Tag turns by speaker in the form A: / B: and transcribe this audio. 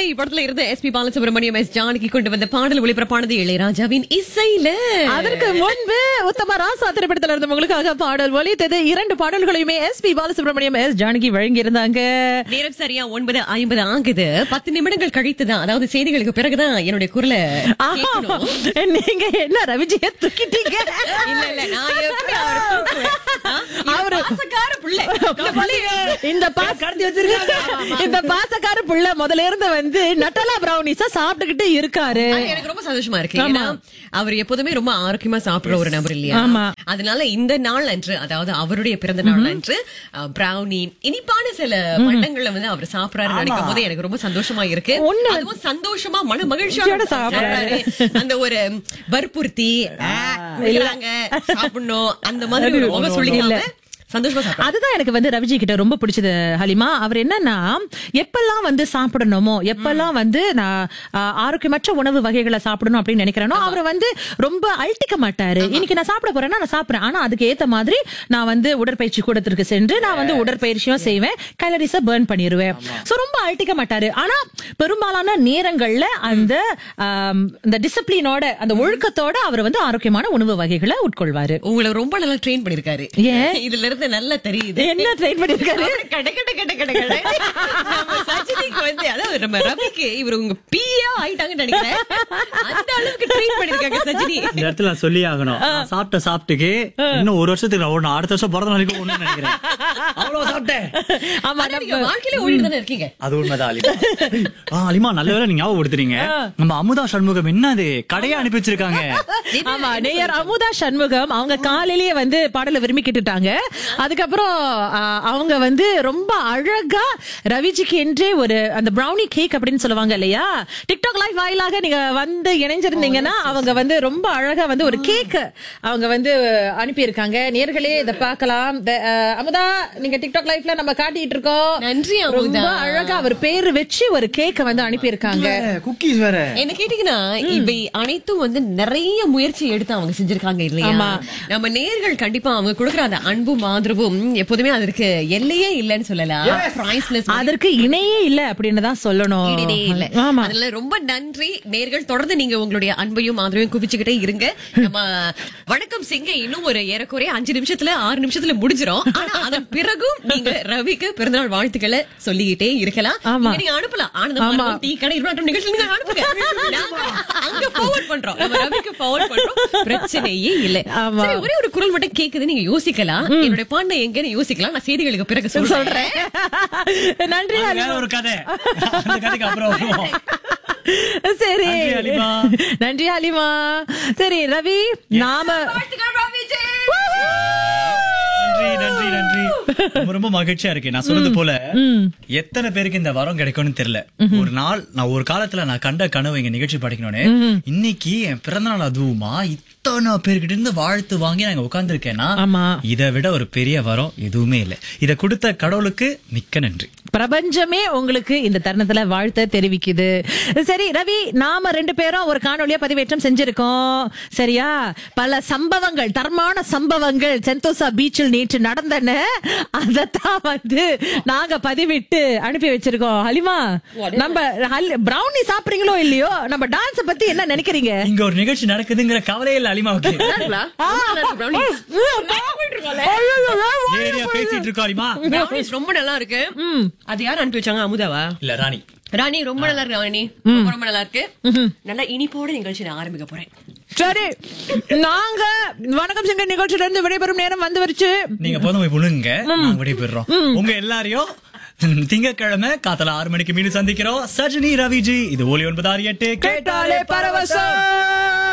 A: படத்துல இருந்த S P Balasubrahmanyam S Janaki கொண்டு வந்த பாடல் ஒளிபரப்பானது இளையராஜாவின் இசையில
B: அதற்கு முன்பு உத்தம ராசா திரைப்படத்துல இருந்து உங்களுக்காக பாடல் ஒலித்தது இரண்டு பாடல்களையுமே S P Balasubrahmanyam S Janaki வழங்கி இருந்தாங்க
A: நேரம் சரியா ஒன்பது ஐம்பது ஆகுது பத்து நிமிடங்கள் கழித்துதான் அதாவது செய்திகளுக்கு பிறகுதான் என்னுடைய குரலை கேட்கணும்.
B: நீங்க என்ன ரவிஜிய தூக்கிட்டீங்க
A: இல்ல இல்ல நான் எப்படி அவரை தூக்குவேன்? ஆ? இவர்
B: அவரு-
A: பாசக்கார புள்ளை.
B: இந்த புள்ளி- இந்த பாச இந்த பாசக்கார புள்ள முதல்ல இருந்து வந்து நட்டலா பிரௌனிஸ சாப்பிட்டுக்கிட்டு இருக்காரு
A: அது எனக்கு ரொம்ப சந்தோஷமா இருக்கு ஏன்னா அவர் எப்போதுமே ரொம்ப ஆரோக்கியமா சாப்பிடுற ஒரு நபர் இல்லையா
B: ஆமா.
A: அதனால இந்த நாள் அன்று அதாவது அவருடைய பிறந்த நாள் அன்று பிரவுனி இனிப்பான சில பண்டங்களை வந்து அவர் சாப்பிடறாரு நினைக்கும் போது எனக்கு ரொம்ப சந்தோஷமா இருக்கு
B: ஒண்ணு-
A: அதுவும் சந்தோஷமா மன மகிழ்ச்சியோட
B: மகிழ்ச்சியோட சாப்பிடுறாரு.
A: சாப்பிடுறாரு அந்த ஒரு வற்புறுத்தி "ஆ, இல்லைங்க, சாப்பிடணும் அந்த மாதிரி ஒரு முகம் சொல்லிக்கல சந்தோஷமா சாப்பிடுறாரு
B: அதுதான் எனக்கு வந்து ரவிஜி கிட்ட ரொம்ப பிடிச்சது ஹலிமா அவர் என்னன்னா எப்பெல்லாம் வந்து சாப்பிடணுமோ எப்பெல்லாம் வந்து நான் ஆ, ஆரோக்கியமற்ற உணவு வகைகளை சாப்பிடணும் அப்படின்னு நினைக்கிறேனோ அவர் வந்து ரொம்ப அழட்டிக்க மாட்டாரு இன்னைக்கு நான் சாப்பிட போறேன்னா நான் சாப்பிடுறேன் ஆனா அதுக்கு ஏத்த மாதிரி நான் வந்து உடற்பயிற்சி கூடத்திற்கு சென்று நான் வந்து உடற்பயிற்சியும் செய்வேன் கலரிஸ பேர்ன் பண்ணிடுவேன் சோ ரொம்ப அழட்டிக்க மாட்டாரு ஆனா பெரும்பாலான நேரங்கள்ல அந்த ஆம், இந்த டிசிப்ளினோட அந்த ஒழுக்கத்தோட அவர் வந்து ஆரோக்கியமான உணவு வகைகளை உட்கொள்வாரு
A: உங்களை ரொம்ப நல்லா ட்ரெயின் பண்ணிருக்காரு
B: ஏன்?
A: இதுல இருந்து நல்லா தெரியுது
B: என்ன ட்ரெயின் பண்ணிருக்காரு
A: அவரு கட கட கட கட கட. நம்ம சஜினிக்கு வந்து அதாவது நம்ம ரவிக்கு இவர் உங்க பியா ஆயிட்டாங்கன்னு நினைக்கிறேன் அந்த அளவுக்கு ட்ரீட் பண்ணிருக்காங்க சஜினி
C: இந்த இடத்துல நான் சொல்லி ஆகணும் நான் சாப்பிட்ட சாப்பிட்டுக்கு இன்னும் ஒரு வருஷத்துக்கு நான் ஓடணும் அடுத்த வருஷம் பிறந்த நாளைக்கு ஒண்ணு நினைக்கிறேன் அவ்வளவு சாப்பிட்டேன்
B: ஆமா
A: ஆனா நீங்க வாழ்க்கையில ஓடிட்டு தானே இருக்கீங்க
C: அது உண்மைதான் அலிமா ஆ அலிமா நல்ல வேளை நீங்க ஞாபகப்படுத்துறீங்க நம்ம அமுதா சண்முகம் என்னது கடையா அனுப்பி வச்சிருக்காங்க
B: ஆமா நேயர் அமுதா சண்முகம் அவங்க காலையிலேயே வந்து பாடலை விரும்பி கேட்டுட்டாங்க அதுக்கப்புறம் ஆ, அவங்க வந்து ரொம்ப அழகா ரவிஜிக்கு என்றே ஒரு அந்த பிரவுனி கேக் அப்படின்னு சொல்லுவாங்க இல்லையா டிக்டாக் லைவ் வாயிலாக நீங்க வந்து இணைஞ்சிருந்தீங்கன்னா அவங்க வந்து ரொம்ப அழகா வந்து ஒரு கேக் அவங்க வந்து அனுப்பியிருக்காங்க நேர்களே இதை பார்க்கலாம் இந்த, ஆ, அமுதா நீங்க டிக்டாக் லைவ்ல நம்ம காட்டிட்டு இருக்கோம்
A: நன்றி அமுதா.
B: ரொம்ப அழகா அவர் பேரு வச்சு ஒரு கேக்க வந்து அனுப்பியிருக்காங்க
C: குக்கீஸ் வேற
A: என்ன கேட்டீங்கன்னா இவை அனைத்தும் வந்து நிறைய முயற்சி எடுத்து அவங்க செஞ்சிருக்காங்க இல்லையா
B: ஆமா.
A: நம்ம நேர்கள் கண்டிப்பா அவங்க கொடுக்குற அந்த அன்பும் ஆதரவும் எப்போதுமே அதற்கு எல்லையே இல்லைன்னு சொல்லலாம் பிரைஸ்லெஸ்
B: அதற்கு இணையே இல்ல அப்படின்னு தான் சொல்லணும்
A: ஈடே இல்ல
B: ஆமா
A: அதனால ரொம்ப நன்றி நேர்கள் தொடர்ந்து நீங்க உங்களுடைய அன்பையும் ஆதரவையும் குவிச்சுக்கிட்டே இருங்க நம்ம வணக்கம் சிங்க இன்னும் ஒரு ஏறக்குறைய அஞ்சு நிமிஷத்துல ஆறு நிமிஷத்துல முடிஞ்சிரும் ஆனா அதன் பிறகும் நீங்க ரவிக்கு பிறந்தநாள் வாழ்த்துக்களை சொல்லிக்கிட்டே இருக்கலாம்
B: ஆமா.
A: இங்க நீங்க அனுப்பலாம் ஆனந்தம் டீ கடை இருமாட்டம் நிகழ்ச்சி நீங்க அனுப்புங்க நாங்க அங்க forward பண்றோம் நம்ம ரவிக்கு forward பண்றோம் பிரச்சனையே இல்ல
B: ஆமா.
A: சரி ஒரே ஒரு குரல் மட்டும் கேக்குது நீங்க யோசிக்கலாம் என்னுடைய பாண்டை எங்கன்னு யோசிக்கலாம் நான் செய்திகளுக்கு பிறகு சொல்றேன்
B: சொல்றேன் நன்றி
C: அது
B: அலிமா.
C: வேற ஒரு கதை அந்த கதைக்கு அப்புறம் வருவோம்
B: சரி
C: நன்றி, அலிமா.
B: நன்றி அலிமா சரி ரவி நாம
A: வாழ்த்துக்கள் ரவிஜி
C: நன்றி நன்றி நன்றி ரொம்ப ரொம்ப மகிழ்ச்சியா இருக்கு நான் சொன்னது போல எத்தனை பேருக்கு இந்த வரம் கிடைக்கும்னு தெரியல ஒரு நாள் நான் ஒரு காலத்துல நான் கண்ட கனவு இங்க நிகழ்ச்சி படிக்கணும்னு இன்னைக்கு என் பிறந்த நாள் அதுவுமா இத்தனை பேர்கிட்ட இருந்து வாழ்த்து வாங்கி நான் உட்கார்ந்துருக்கேன்னா
B: ஆமா
C: இதை விட ஒரு பெரிய வரம் எதுவுமே இல்லை இதை கொடுத்த கடவுளுக்கு மிக்க நன்றி
B: பிரபஞ்சமே உங்களுக்கு இந்த தருணத்துல வாழ்த்த தெரிவிக்குது சரி ரவி நாம ரெண்டு பேரும் ஒரு காணொலியா பதிவேற்றம் செஞ்சிருக்கோம் சரியா பல சம்பவங்கள் தரமான சம்பவங்கள் செந்தோசா பீச்சில் நேற்று நடந்தன அதத்தான் வந்து நாங்க பதிவிட்டு அனுப்பி வச்சிருக்கோம் ஹலிமா நம்ம பிரவுனி சாப்பிடுறீங்களோ இல்லையோ நம்ம டான்ஸ் பத்தி என்ன நினைக்கிறீங்க
C: இங்க ஒரு நிகழ்ச்சி நடக்குதுங்கிற கவலையே இல்ல அலிமாவுக்கு ஏரியா பேசிட்டு இருக்கோம் அலிமா
A: Brownies ரொம்ப நல்லா இருக்கு அது யார் அனுப்பி வச்சாங்க அமுதாவா
C: இல்ல ராணி
A: ராணி ரொம்ப நல்லா இருக்கு ராணி ரொம்ப ரொம்ப நல்லா இருக்கு நல்லா இனிப்போட நிகழ்ச்சி நான் ஆரம்பிக்க போறேன்
B: சரி நாங்க வணக்கம் சிங்க நிகழ்ச்சியில இருந்து விடைபெறும் நேரம் வந்து வருச்சு
C: நீங்க போதும் போய் புழுங்க நாங்க விடைபெறோம் உங்க எல்லாரையும் திங்கட்கிழமை காத்தல ஆறு மணிக்கு மீண்டும் சந்திக்கிறோம் சஜினி ரவிஜி இது ஒலி ஒன்பது ஆறு எட்டு
B: கேட்டாலே பரவசம்